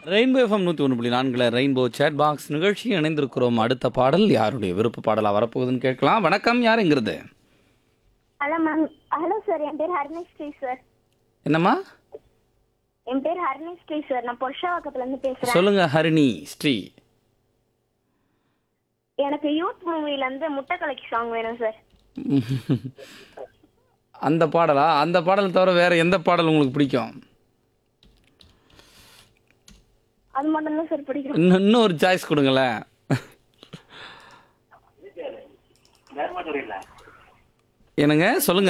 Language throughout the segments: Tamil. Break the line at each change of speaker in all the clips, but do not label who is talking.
ரெயின்போ எஃப்எம் நூற்றி ஒன்று புள்ளி நான்கில் ரெயின்போ சேட் பாக்ஸ் நிகழ்ச்சி இணைந்திருக்கிறோம் அடுத்த பாடல் யாருடைய விருப்ப பாடலாக வரப்போகுதுன்னு கேட்கலாம் வணக்கம் யாருங்கிறது
ஹலோ மேம் ஹலோ சார் என் பேர் ஹர்னிஸ்ரீ சார்
என்னம்மா
என் பேர் ஹர்னிஸ்ரீ சார் நான் பொருஷாவாக்கத்துல இருந்து பேசுறேன்
சொல்லுங்க ஹரிணி ஸ்ரீ
எனக்கு யூத் மூவில இருந்து முட்டை கலக்கி சாங் வேணும் சார்
அந்த பாடலா அந்த பாடல் தவிர வேற எந்த பாடல் உங்களுக்கு பிடிக்கும்
அது மட்டும் தான் சார் பிடிக்கும்
இன்னும் இன்னும் ஒரு சாய்ஸ் கொடுங்களேன் என்னங்க சொல்லுங்க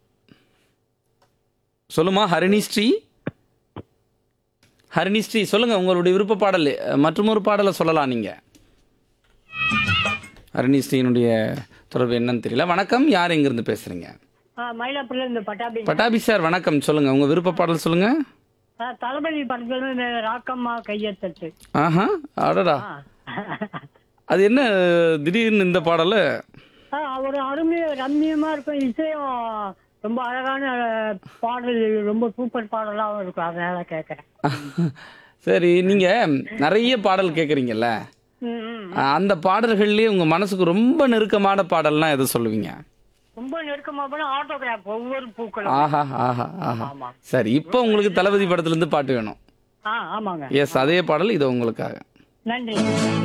சொல்லுமா ஹரிணி ஸ்ரீ ஹரிணி ஸ்ரீ சொல்லுங்க உங்களுடைய விருப்ப பாடல் மற்றும் ஒரு பாடலை சொல்லலாம் நீங்க ஹரிணி ஸ்ரீனுடைய தொடர்பு என்னன்னு தெரியல வணக்கம் யார் எங்கிருந்து பேசுறீங்க
ஆ, மயிலாப்பூர்ல இந்த பட்டாபி
பட்டாபி சார் வணக்கம் சொல்லுங்க உங்க விருப்ப பாடல் சொல்லுங்க
ஆ, தளபதி படத்துல இருந்து இந்த ராக்கம்மா கையத்தட்டு
ஆஹா அடடா
ஆ.
அது என்ன திடீர்னு இந்த பாடல்
ஆ, ஒரு அருமைய ரம்மியமா இருக்கும் இசையும் ரொம்ப அழகான அஹ், பாடல் ரொம்ப சூப்பர் பாடலாவும் இருக்கும் அதனால கேட்கறேன்
சரி நீங்க நிறைய பாடல் கேட்குறீங்கல்ல
ம், ம்.
அந்த பாடல்கள்லயே உங்க மனசுக்கு ரொம்ப நெருக்கமான பாடல்னா எதை சொல்லுவீங்க
ரொம்ப நெருக்கமா போனா ஆட்டோகிராஃப் ஒவ்வொரு பூக்களும்
ஆஹா ஆஹா ஆஹா
ஆமா.
சரி இப்போ உங்களுக்கு தளபதி படத்துல இருந்து பாட்டு வேணும்
ஆ ஆமாங்க
எஸ் அதே பாடல் இது உங்களுக்காக
நன்றி